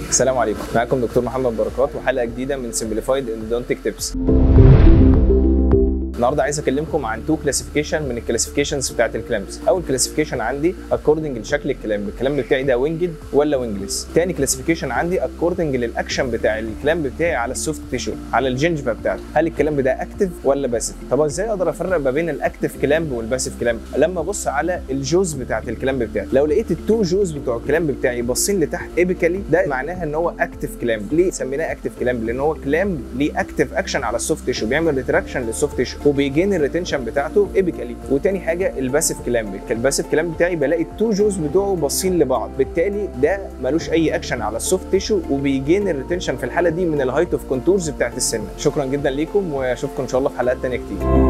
السلام عليكم معاكم دكتور محمد بركات وحلقه جديده من سمبليفايد اندونتك تيبس النهارده عايز اكلمكم عن تو كلاسيفيكيشن من الكلاسيفيكيشنز بتاعت الكلامز اول كلاسيفيكيشن عندي اكوردنج لشكل الكلام الكلام بتاعي ده وينجد ولا وينجلس تاني كلاسيفيكيشن عندي اكوردنج للاكشن بتاع الكلام بتاعي على السوفت تيشو على الجنجفه بتاعته هل الكلام ده اكتف ولا باسف طب ازاي اقدر افرق ما بين الاكتف كلامب والباسف كلامب لما ابص على الجوز بتاعت الكلامب بتاعي لو لقيت التو جوز بتوع الكلامب بتاعي باصين لتحت ايبيكالي ده معناها ان هو اكتف كلامب ليه سميناه اكتف كلامب لان هو كلامب ليه اكتف اكشن على السوفت تيشو بيعمل ريتراكشن للسوفت تيشو وبيجين الريتنشن بتاعته ايبيكالي وتاني حاجه الباسف كلامب الباسف كلامب بتاعي بلاقي التو جوز بتوعه باصين لبعض بالتالي ده ملوش اي اكشن على السوفت تيشو وبيجين الريتنشن في الحاله دي من الهايت اوف كونتورز بتاعت السن شكرا جدا ليكم واشوفكم ان شاء الله في حلقات تانيه كتير